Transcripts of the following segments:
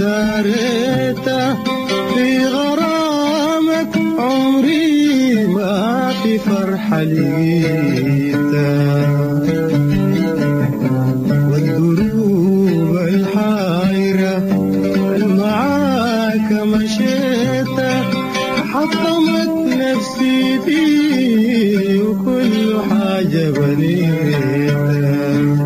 داريته في غرامك عمري ما في فرحة لقيتها والدروب الحايرة معاك مشيتها حطمت نفسي فيه وكل حاجة بنيتها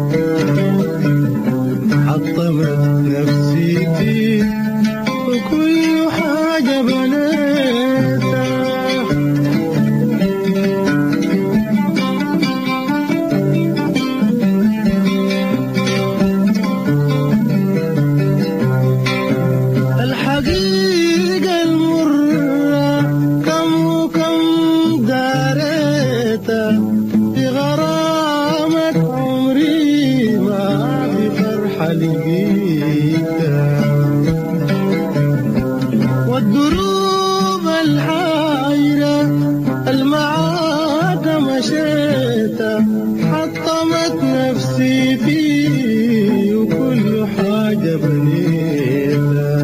حطمت نفسي فيه وكل حاجة بنيتها الحقيقة المرة كم وكم داريتها في غرامك عمري ما في فرحة لقيتها والدروب الحايرة المعاك مشيتها حطمت نفسي فيه وكل حاجة بنيتها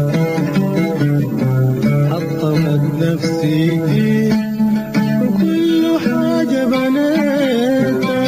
حطمت نفسي فيه وكل حاجة بنيتها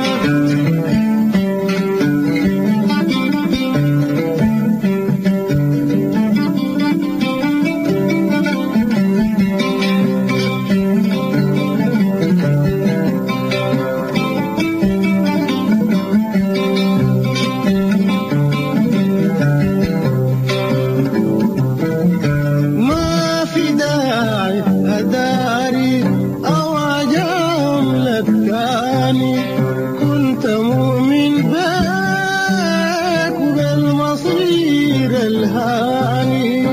ما في داعي أداري أو أجاملك تاني كنت مؤمن بك وبالمصير الهاني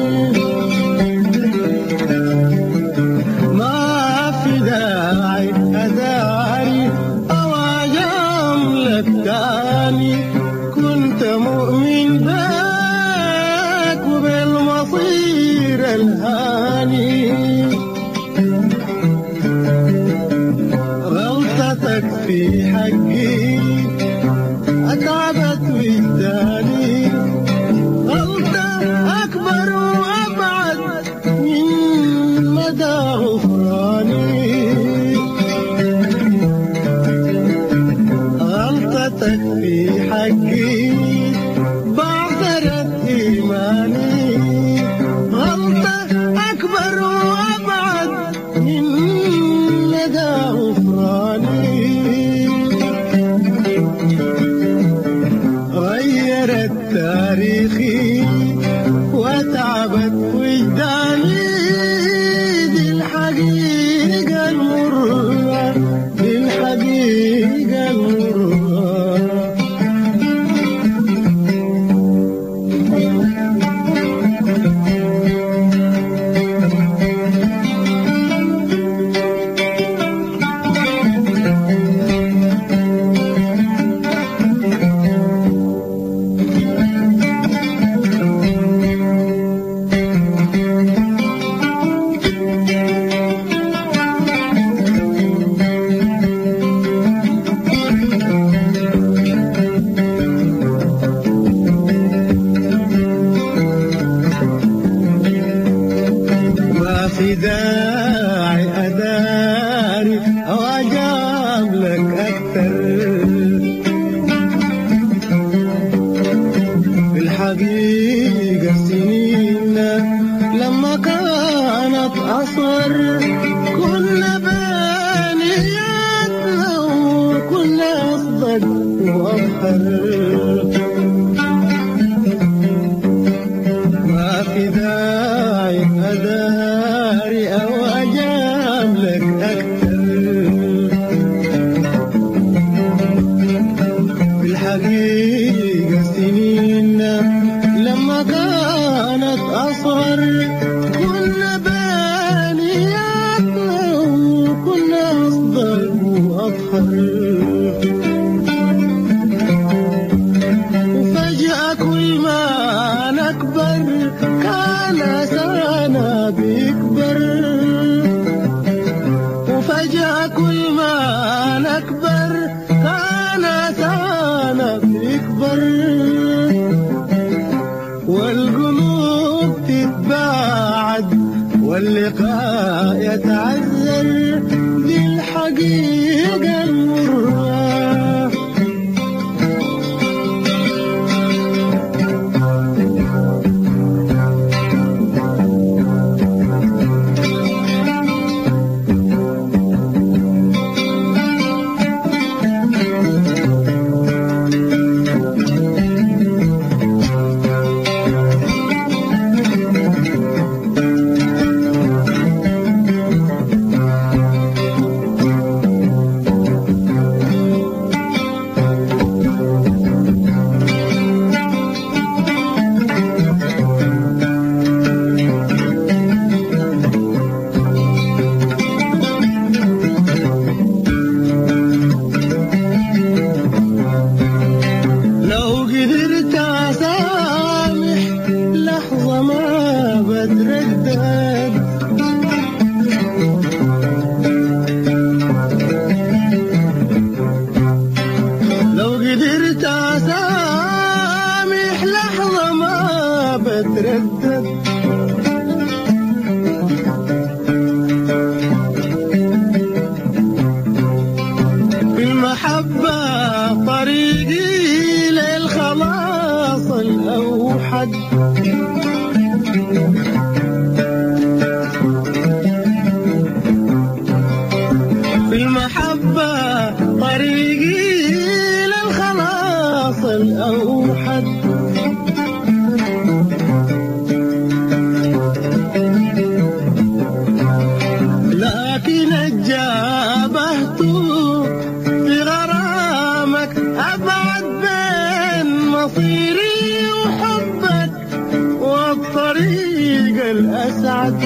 ما في داعي أداري أو أجاملك تاني كنت مؤمن بك وبالمصير الهاني غلطتك في حقي أتعبت وجداني غلطة أكبر وأبعد من مدى غفراني غلطتك في حقي بعثرت إيماني غلطة أكبر وأبعد من مدى غفراني غيرت تاريخي وتعبت وجداني دي الحقيقة المرة دي الحقيقة المرة ما في daaci adaari oo ajaab lak aktar بالحقيقة سنينا لما كانت أصغر كنا بنياتنا وكنا أصدق وأبحر ما في داعي أداري أو أجاب لك أكثر في الحقيقة سنينا لما كانت أصغر كنا بنياتنا وكنا أصدق وأبحر وفجأة كل ما نكبر كان أسانا بيكبر وفجأة كل ما نكبر كان أسانا بيكبر والقلوب تتباعد واللقاء يتعذر دي الحقيقة المرة لو قدرت أسامح لحظة ما بتردد لو قدرت أسامح لحظة ما بتردد بالمحبة طريقي للخلاص الأوحد بالمحبة طريقي للخلاص الأوحد لكن اجابهت بغرامك ابعد بين مصيري وحبك والطريق الاسعد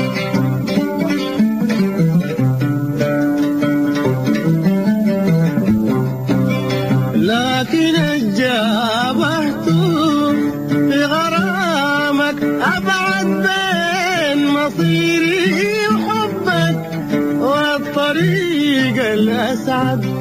لكن اجابهت بغرامك ابعد بين مصيري وحبك والطريق الاسعد